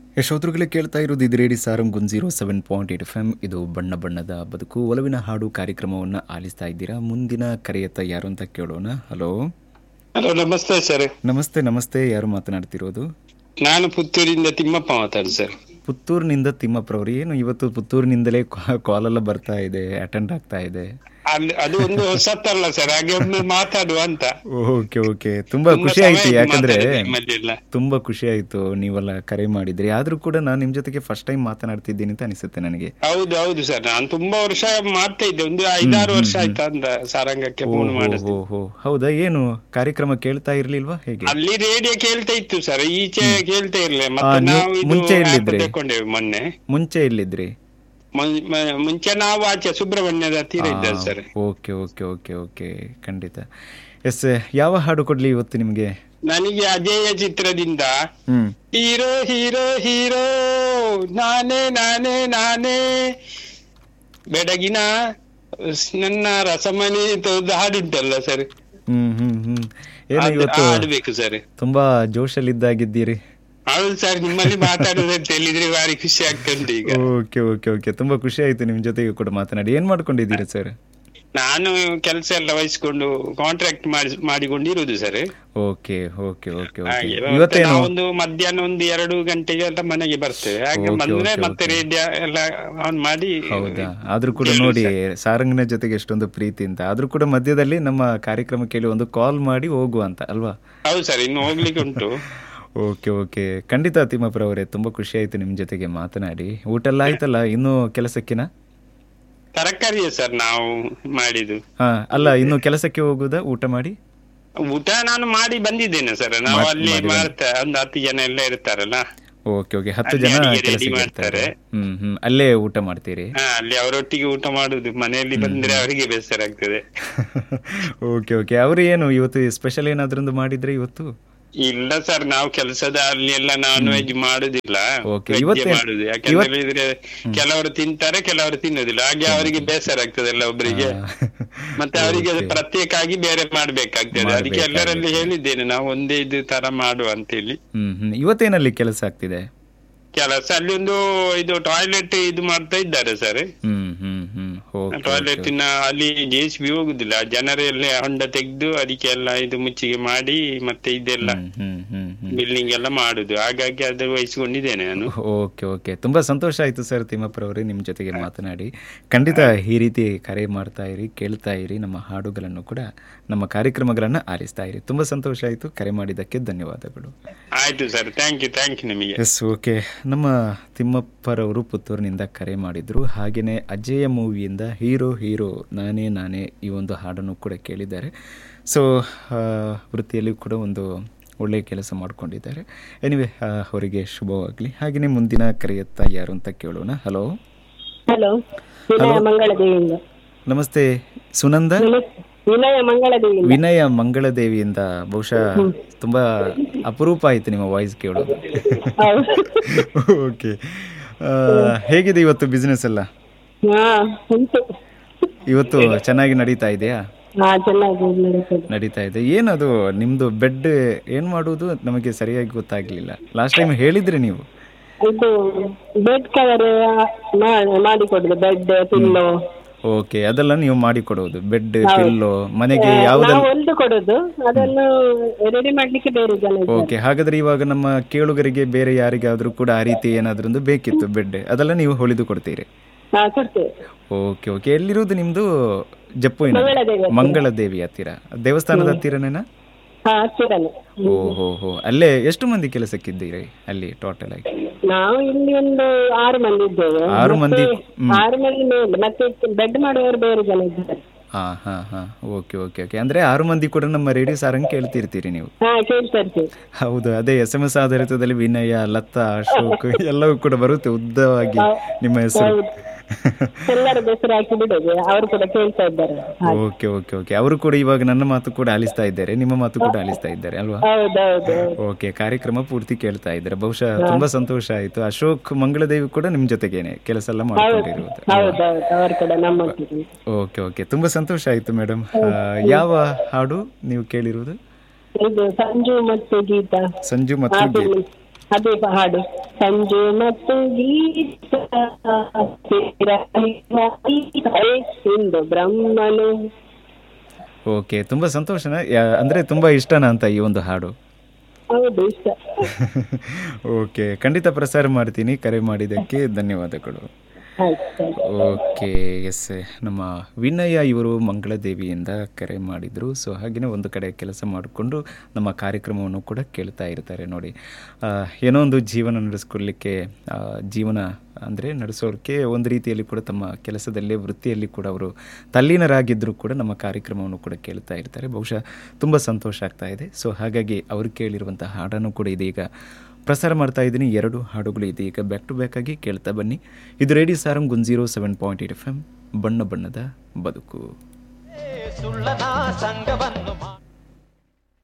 ಯಶೋಧರುಗಳೇ ಕೇಳ್ತಾ ಇರೋದು ಇದು radio Sarang one zero seven point eight F M ಇದು ಬಣ್ಣ ಬಣ್ಣದ ಬದುಕು ಒಲವಿನ ಹಾಡು ಕಾರ್ಯಕ್ರಮವನ್ನು ಆಲಿಸ್ತಾ ಇದ್ದೀರಾ ಮುಂದಿನ ಕರೆಯತ್ತ ಯಾರು ಅಂತ ಕೇಳೋಣ ಹಲೋ ಹಲೋ ನಮಸ್ತೆ ಸರ್ ನಮಸ್ತೆ ನಮಸ್ತೆ ಯಾರು ಮಾತನಾಡ್ತಿರೋದು ನಾನು ಪುತ್ತೂರಿಂದ ತಿಮ್ಮಪ್ಪ ಮಾತಾಡು ಸರ್ ಪುತ್ತೂರಿನಿಂದ ತಿಮ್ಮಪ್ಪರವರು ಏನು ಇವತ್ತು ಪುತ್ತೂರಿನಿಂದಲೇ ಕಾಲೆಲ್ಲ ಬರ್ತಾ ಇದೆ ಅಟೆಂಡ್ ಆಗ್ತಾ ಇದೆ ಅಲ್ಲಿ ಅದು ಒಂದು ಹೊಸತಲ್ಲ ಸರ್ ಹಾಗೆ ಒಮ್ಮೆ ಮಾತಾಡುವ ಅಂತ ಓಕೆ ಓಕೆ ತುಂಬಾ ತುಂಬಾ ಖುಷಿ ಆಯ್ತು ಸಮಯ ಯಾಕಂದ್ರೆ ಮಾತಾಡಿದೆ ನಿಮ್ಮಲ್ಲೆಲ್ಲ. ತುಂಬಾ ಖುಷಿ ಆಯ್ತು ನೀವೆಲ್ಲ ಕರೆ ಮಾಡಿದ್ರಿ ಆದ್ರೂ ಕೂಡ ನಾನು ನಿಮ್ ಜೊತೆಗೆ ಫಸ್ಟ್ ಟೈಮ್ ಮಾತನಾಡ್ತಿದ್ದೀನಿ ಅಂತ ಅನಿಸುತ್ತೆ ನನಗೆ ಹೌದು ಹೌದು ಸರ್ ನಾನು ತುಂಬಾ ವರ್ಷ ಮಾಡ್ತಾ ಇದ್ದೆ ಒಂದು ಐದಾರು ವರ್ಷ ಆಯ್ತಾ ಅಂತ ಸಾರಂಗಕ್ಕೆ ಫೋನ್ ಮಾಡಿದ್ದೆ ಓಹೋ ಹೌದಾ ಏನು ಕಾರ್ಯಕ್ರಮ ಕೇಳ್ತಾ ಇರ್ಲಿಲ್ವಾ ಹೇಗೆ ಅಲ್ಲಿ ರೇಡಿಯೋ ಕೇಳ್ತಾ ಇತ್ತು ಸರ್ ಈಚೆ ಕೇಳ್ತಾ ಇರ್ಲಿಲ್ಲ ಆ, ಮತ್ತೆ ನೀವು ನಾವು ಇದು ಮುಂಚೆ app ಎಲ್ಲಿದ್ರಿ? ತಕೊಂಡೆವು ಮೊನ್ನೆ ಮುಂಚೆ ಎಲ್ಲಿದ್ರಿ ಮುಂ- ಮ- ಮುಂಚೆ ನಾವು ಆಚೆ ಸುಬ್ರಹ್ಮಣ್ಯದ ಹತ್ತಿರ ಇದ್ದೇವೆ sir okay okay okay okay ಖಂಡಿತ ಎಸ್ ಯಾವ ಹಾಡು ಕೊಡ್ಲಿ ಇವತ್ತು ನಿಮಗೆ ನನಗೆ ಅಜೇಯ ಚಿತ್ರದಿಂದ ಹ್ಮ್ ಹೀರೋ ಹೀರೋ ಹೀರೋ ನಾನೇ ನಾನೇ ನಾನೇ ಬೆಡಗಿನ ನನ್ನ ರಸಮಣಿ ಒಂದು ಹಾಡುಂಟಲ್ಲ ಸರ್ ಹ್ಮ್ ಹ್ಮ್ ಹ್ಮ್ ಏನು ಇವತ್ತು ಹಾಡ್ಬೇಕು ಸರ್ ತುಂಬಾ ಜೋಶಲ್ಲಿದ್ದಾಗಿದ್ದೀರಿ ಹೌದು ಸರ್ ನಿಮ್ಮಲ್ಲಿ ಮಾತಾಡುದು ಅಂತ ಹೇಳಿದ್ರೆ ಭಾರಿ ಖುಷಿ ಆಗ್ತುಂಟು ಈಗ ಓಕೆ ಓಕೆ ಓಕೆ ತುಂಬಾ ಖುಷಿ ಆಯ್ತು ನಿಮ್ ಜೊತೆಗೆ ಕೂಡ ಮಾತನಾಡಿ ಏನ್ ಮಾಡ್ಕೊಂಡಿದ್ದೀರಾ ಸರ್ ನಾನು ಕೆಲಸ ಎಲ್ಲ ವಹಿಸ್ಕೊಂಡು ಕಾಂಟ್ರಾಕ್ಟ್ ಮಾಡಿ ಮಾಡಿಕೊಂಡಿರುವುದು sir okay okay okay okay ಹಾಗೆ ಮತ್ತೆ ಇವತ್ತೇನು ನಾವೊಂದು ಮಧ್ಯಾಹ್ನ ಒಂದು ಎರಡು ಗಂಟೆಗೆ ಎಲ್ಲ ಮನೆಗೆ ಬರ್ತೇವೆ ಹಾಗೆ Okay, ಬಂದ್ರೆ okay, ಮತ್ತೆ ರೇಡಿಯೋ ಎಲ್ಲ ಆನ್ ಮಾಡಿ ಹೌದಾ ಆದ್ರೂ ಕೂಡ ನೋಡಿ ಸಾರಂಗನ ಜೊತೆಗೆ ಎಷ್ಟೊಂದು ಪ್ರೀತಿ ಅಂತ ಆದ್ರೂ ಕೂಡ ಮಧ್ಯದಲ್ಲಿ ನಮ್ಮ ಕಾರ್ಯಕ್ರಮ ಕೇಳಿ ಒಂದು ಕಾಲ್ ಮಾಡಿ ಹೋಗುವ ಅಂತ ಅಲ್ವಾ ಹೌದು ಸರ್ ಇನ್ನು ಹೋಗ್ಲಿಕ್ಕೆ ಉಂಟು ಓಕೆ ಓಕೆ ಖಂಡಿತ ತಿಮ್ಮಪ್ಪರ ಅವರೇ ತುಂಬಾ ಖುಷಿ ಆಯ್ತು ನಿಮ್ ಜೊತೆಗೆ ಮಾತನಾಡಿ ಊಟ ಎಲ್ಲ ಆಯ್ತಲ್ಲ ಇನ್ನು ಕೆಲಸಕ್ಕಿನ ತರಕಾರಿಯೇ ಸರ್ ನಾವು ಮಾಡಿದ್ದು ಹಾ ಅಲ್ಲ ಇನ್ನು ಕೆಲಸಕ್ಕೆ ಹೋಗುದಾ ಊಟ ಮಾಡಿ ಊಟ ನಾನು ಮಾಡಿ ಬಂದಿದ್ದೇನೆ ಸರ್ ನಾವು ಮಾಡ್- ಅಲ್ಲಿ ಮಾಡಿ ಮಾಡ್ತಾ ಒಂದು ಹತ್ತು ಜನ ಎಲ್ಲ ಇರ್ತಾರಲ್ಲ ಓಕೆ ಓಕೆ ಹತ್ತು ಅಲ್ಲಿ ಜನ ಅಡಿಗೆ ready ಕೆಲಸಕ್ಕೆ ಮಾಡ್ತಾರೆ. ಇರ್ತಾರೆ ಹ್ಮ್ ಹ್ಮ್ ಅಲ್ಲೇ ಊಟ ಮಾಡ್ತೀರಿ ಹಾ ಅಲ್ಲಿ ಅವರೊಟ್ಟಿಗೆ ಊಟ ಮಾಡುದು ಮನೆಯಲ್ಲಿ ಬಂದ್ರೆ ಅವರಿಗೆ ಬೇಸರ ಆಗ್ತದೆ ಓಕೆ ಓಕೆ ಅವರು ಏನು ಇವತ್ತು ಸ್ಪೆಷಲ್ ಏನಾದ್ರೊಂದು ಮಾಡಿದ್ರೆ ಇವತ್ತು ಇಲ್ಲ ಸರ್ ನಾವು ಕೆಲಸದ ಅಲ್ಲಿ ಎಲ್ಲ ನಾನ್ ವೆಜ್ ಮಾಡುದಿಲ್ಲ Okay, Veg ಇವತ್ತೇ- ಮಾಡುದು ಯಾಕಂತ ಹೇಳಿದ್ರೆ ಕೆಲವರು ತಿಂತಾರೆ ಕೆಲವರು ತಿನ್ನುದಿಲ್ಲ ಹಾಗೆ ಅವರಿಗೆ ಬೇಸರ ಆಗ್ತದಲ್ಲ ಒಬ್ಬರಿಗೆ ಮತ್ತೆ ಅವರಿಗೆ ಪ್ರತ್ಯೇಕ ಆಗಿ ಬೇರೆ ಮಾಡ್ಬೇಕಾಗ್ತದೆ ಅದಕ್ಕೆ ಎಲ್ಲರಲ್ಲಿ ಹೇಳಿದ್ದೇನೆ ನಾವು ಒಂದೇ ಇದು ತರ ಮಾಡುವ ಅಂತೇಳಿ ಹ್ಮ್ ಹ್ಮ್ ಇವತ್ತೇನಲ್ಲಿ ಕೆಲಸ ಆಗ್ತಿದೆ ಕೆಲಸ ಅಲ್ಲಿ ಒಂದು ಇದು ಟಾಯ್ಲೆಟ್ ಇದು ಮಾಡ್ತಾ ಇದ್ದಾರೆ sir hmm hmm hmm okay toilet ನ ಅಲ್ಲಿ ಜೆ ಸಿ ಬಿ ಹೋಗುದಿಲ್ಲ ಜನರೆಲ್ಲ ಹೊಂಡ ತೆಗೆದು ಅದಕ್ಕೆಲ್ಲ ಇದು ಮುಚ್ಚಿಗೆ ಮಾಡಿ ಮತ್ತೆ ಇದೆಲ್ಲ ಹ್ಮ್ ಹ್ಮ್ ಹ್ಮ್ ಹ್ಮ್ ಬಿಲ್ಡಿಂಗ್ ಎಲ್ಲ ಮಾಡುದು ಹಾಗಾಗಿ ಅದು ವಹಿಸಿಕೊಂಡಿದ್ದೇನೆ ನಾನು ಓಕೆ ಓಕೆ ತುಂಬಾ ಸಂತೋಷ ಆಯ್ತು ಸರ್ ತಿಮ್ಮಪ್ಪರವರೇ ನಿಮ್ಮ ಜೊತೆಗೆ ಮಾತನಾಡಿ ಖಂಡಿತ ಈ ರೀತಿ ಕರೆ ಮಾಡ್ತಾ ಇರಿ ಕೇಳ್ತಾ ಇರಿ ನಮ್ಮ ಹಾಡುಗಳನ್ನು ಕೂಡ ನಮ್ಮ ಕಾರ್ಯಕ್ರಮಗಳನ್ನು ಆಲಿಸ್ತಾ ಇರಿ ತುಂಬಾ ಸಂತೋಷ ಆಯ್ತು ಕರೆ ಮಾಡಿದ್ದಕ್ಕೆ ಧನ್ಯವಾದಗಳು ಆಯ್ತು sir thank you thank you ನಿಮಗೆ ಎಸ್ ಓಕೆ ನಮ್ಮ ತಿಮ್ಮಪ್ಪರವರು ಪುತ್ತೂರಿನಿಂದ ಕರೆ ಮಾಡಿದ್ರು ಹಾಗೆಯೇ ಅಜೇಯ ಮೂವಿಯಿಂದ ಹೀರೋ ಹೀರೋ ನಾನೇ ನಾನೇ ಈ ಒಂದು ಹಾಡನ್ನು ಕೂಡ ಕೇಳಿದ್ದಾರೆ ಸೊ ವೃತ್ತಿಯಲ್ಲಿ ಕೂಡ ಒಂದು ಒಳ್ಳೆಯ ಕೆಲಸ ಮಾಡಿಕೊಂಡಿದ್ದಾರೆ ಎನಿವೆ ಅವರಿಗೆ ಶುಭವಾಗಲಿ ಹಾಗೆಯೇ ಮುಂದಿನ ಕರೆಯತ್ತ ಯಾರು ಅಂತ ಕೇಳೋಣ ಹಲೋ ಹಲೋ ವಿನಯ ಮಂಗಳದೇವಿಯಿಂದ ನಮಸ್ತೆ ಸುನಂದ ನಮಸ್ತೆ ವಿನಯ ಮಂಗಳದೇವಿಯಿಂದ ವಿನಯ ಮಂಗಳದೇವಿಯಿಂದ ಬಹುಶಃ ತುಂಬಾ ಅಪರೂಪ ಆಯ್ತು ನಿಮ್ಮ ವಾಯ್ಸ್ ಕೇಳೋದು ಹೌದು ಓಕೆ ಹೇಗಿದೆ ಇವತ್ತು ಬಿಸ್ನೆಸ್ ಎಲ್ಲ ಹಾ ಉಂಟು ಇವತ್ತು ಚೆನ್ನಾಗಿ ನಡೀತಾ ಇದೆಯಾ ಹಾ ಚೆನ್ನಾಗಿ ನಡೀತದೆ ನಡೀತಾ ಇದೆ ಏನದು ನಿಮ್ದು ಬೆಡ್ ಏನ್ ಮಾಡುವುದು ನಮಗೆ ಸರಿಯಾಗಿ ಗೊತ್ತಾಗ್ಲಿಲ್ಲ ಲಾಸ್ಟ್ ಟೈಮ್ ಹೇಳಿದ್ರಿ ನೀವು ಇದು ಬೆಡ್ ಕವರ್ ಮಾಡಿಕೊಡುದು ಬೆಡ್ ಪಿಲ್ಲೋ ಓಕೆ ಅದೆಲ್ಲ ನೀವು ಮಾಡಿ ಕೊಡೋದು ಬೆಡ್ ಪಿಲ್ಲೋ ಮನೆಗೆ ಯಾವ್ದೆಲ್ಲ ನಾವು ಹೊಲ್ದು ಕೊಡುದು ಅದನ್ನು ರೆಡಿ ಮಾಡ್ಲಿಕ್ಕೆ ಬೇರೆ ಜನ ಇದ್ದಾರೆ. ಓಕೆ ಹಾಗಾದ್ರೆ ಇವಾಗ ನಮ್ಮ ಕೇಳುಗರಿಗೆ ಬೇರೆ ಯಾರಿಗಾದ್ರೂ ಕೂಡ ಆ ರೀತಿ ಏನಾದ್ರೂ ಬೇಕಿತ್ತು ಬೆಡ್ ಅದೆಲ್ಲ ನೀವು ಹೊಲಿದು ಕೊಡ್ತೀರಿ ಹಾ ಕೊಡ್ತೇವೆ ಓಕೆ ಓಕೆ ಎಲ್ಲಿರುವುದು ನಿಮ್ದು ಜಪ್ಪುವಿನ ಮಂಗಳದೇವಿ ಹತ್ತಿರ. ಮಂಗಳ ದೇವಿ ಹತ್ತಿರ ದೇವಸ್ಥಾನದ ಹತ್ತಿರನೇನಾ ಹಾ ಹತ್ತಿರನೇ ಓ ಹೋ ಹೋ ಅಲ್ಲೇ ಎಷ್ಟು ಮಂದಿ ಕೆಲಸಕ್ಕಿದ್ದೀರಿ ಅಲ್ಲಿ ಟೋಟಲ್ ಆಗಿ ನಾವು ಇಲ್ಲಿ ಒಂದು ಆರು ಮಂದಿ ಇದ್ದೇವೆ ಆರು ಮಂದಿ ಮತ್ತೆ ಆರು ಮಂದಿ ಮೇಲೆ ಮತ್ತೆ ಬೆಡ್ ಮಾಡುವವರು ಬೇರೆ ಜನ ಇದ್ದಾರೆ ಹಾ ಹಾ ಹಾ ಓಕೆ ಓಕೆ ಓಕೆ ಅಂದ್ರೆ ಆರು ಮಂದಿ ಕೂಡ ನಮ್ಮ ರೇಡಿಯೋ ಸಾರಂಗ್ ಕೇಳ್ತಿರ್ತೀರಿ ನೀವು ಹಾ ಕೇಳ್ತಾ ಇರ್ತೀವಿ ಹೌದು ಅದೇ ಎಸ್ ಎಂ ಎಸ್ ಆಧಾರಿತದಲ್ಲಿ ವಿನಯ ಲತಾ ಅಶೋಕ್ ಎಲ್ಲವೂ ಕೂಡ ಬರುತ್ತೆ ಉದ್ದವಾಗಿ ನಿಮ್ಮ ಹೆಸರು ಎಲ್ಲರ ಹೆಸರು ಹಾಕಿ ಬಿಡೋದು ಅವರು ಕೂಡ ಕೇಳ್ತಾ ಇದ್ದಾರೆ ಓಕೆ ಓಕೆ ಓಕೆ ಅವರು ಕೂಡ ಇವಾಗ ನನ್ನ ಮಾತು ಕೂಡ ಆಲಿಸ್ತಾ ಇದ್ದಾರೆ ನಿಮ್ಮ ಮಾತು ಕೂಡ ಆಲಿಸ್ತಾ ಇದ್ದಾರೆ ಅಲ್ವಾ ಹೌದೌದು ಓಕೆ ಕಾರ್ಯಕ್ರಮ ಪೂರ್ತಿ ಕೇಳ್ತಾ ಇದ್ದಾರೆ ಬಹುಶಃ ತುಂಬಾ ಸಂತೋಷ ಆಯ್ತು ಅಶೋಕ್ ಮಂಗಳದೇವಿ ಕೂಡ ನಿಮ್ ಜೊತೆಗೇನೆ ಕೆಲಸ ಎಲ್ಲ ಮಾಡ್ಕೊಂಡಿರುವುದು ಹೌದೌದು ಅವರು ಕೂಡ ನಮ್ಮ ಒಟ್ಟಿಗೆ. ಓಕೆ ಓಕೆ ತುಂಬಾ ಸಂತೋಷ ಆಯ್ತು ಮೇಡಮ್ ಯಾವ ಹಾಡು ನೀವು ಕೇಳಿರುವುದು ಇದು ಸಂಜು ಮತ್ತು ಗೀತಾ ಸಂಜು ಮತ್ತು ಗೀತ್ ಅದೇ ಹಾಡು ಸಂಜೆ ಮತ್ತು ಗೀತ ಇಂದು ಬ್ರಹ್ಮನು ಓಕೆ ತುಂಬ ಸಂತೋಷನ ಯಾ- ಅಂದ್ರೆ ತುಂಬ ಇಷ್ಟನಾ ಅಂತ ಈ ಒಂದು ಹಾಡು ಹೌದು ಇಷ್ಟ ಓಕೆ ಖಂಡಿತ ಪ್ರಸಾರ ಮಾಡ್ತೀನಿ ಕರೆ ಮಾಡಿದ್ದಕ್ಕೆ ಧನ್ಯವಾದಗಳು ಆಯ್ತು ಸರಿ. ಓಕೆ ಎಸ್ ನಮ್ಮ ವಿನಯ ಇವರು ಮಂಗಳದೇವಿಯಿಂದ ಕರೆ ಮಾಡಿದರು ಸೊ ಹಾಗೆಯೇ ಒಂದು ಕಡೆ ಕೆಲಸ ಮಾಡಿಕೊಂಡು ನಮ್ಮ ಕಾರ್ಯಕ್ರಮವನ್ನು ಕೂಡ ಕೇಳ್ತಾ ಇರ್ತಾರೆ ನೋಡಿ ಆ, ಏನೋ ಒಂದು ಜೀವನ ನಡೆಸ್ಕೊಳ್ಳಿಕ್ಕೆ ಆ, ಜೀವನ ಅಂದರೆ ನಡೆಸೋಕ್ಕೆ ಒಂದು ರೀತಿಯಲ್ಲಿ ಕೂಡ ತಮ್ಮ ಕೆಲಸದಲ್ಲೇ ವೃತ್ತಿಯಲ್ಲಿ ಕೂಡ ಅವರು ತಲ್ಲೀನರಾಗಿದ್ದರೂ ಕೂಡ ನಮ್ಮ ಕಾರ್ಯಕ್ರಮವನ್ನು ಕೂಡ ಕೇಳ್ತಾ ಇರ್ತಾರೆ ಬಹುಶಃ ತುಂಬ ಸಂತೋಷ ಆಗ್ತಾ ಇದೆ ಸೊ ಹಾಗಾಗಿ ಅವರು ಕೇಳಿರುವಂಥ ಹಾಡನ್ನು ಕೂಡ ಇದೀಗ ಪ್ರಸಾರ ಮಾಡ್ತಾ ಇದ್ದೀನಿ ಎರಡು ಹಾಡುಗಳು ಇದೀಗ ಬ್ಯಾಕ್ ಟು ಬ್ಯಾಕ್ ಆಗಿ ಕೇಳ್ತಾ ಬನ್ನಿ ಇದು radio Sarang one zero seven point eight F M ಬಣ್ಣ ಬಣ್ಣದ ಬದುಕು ಸುಳ್ಳನ ಸಂಗವನ್ನು ಮಾ-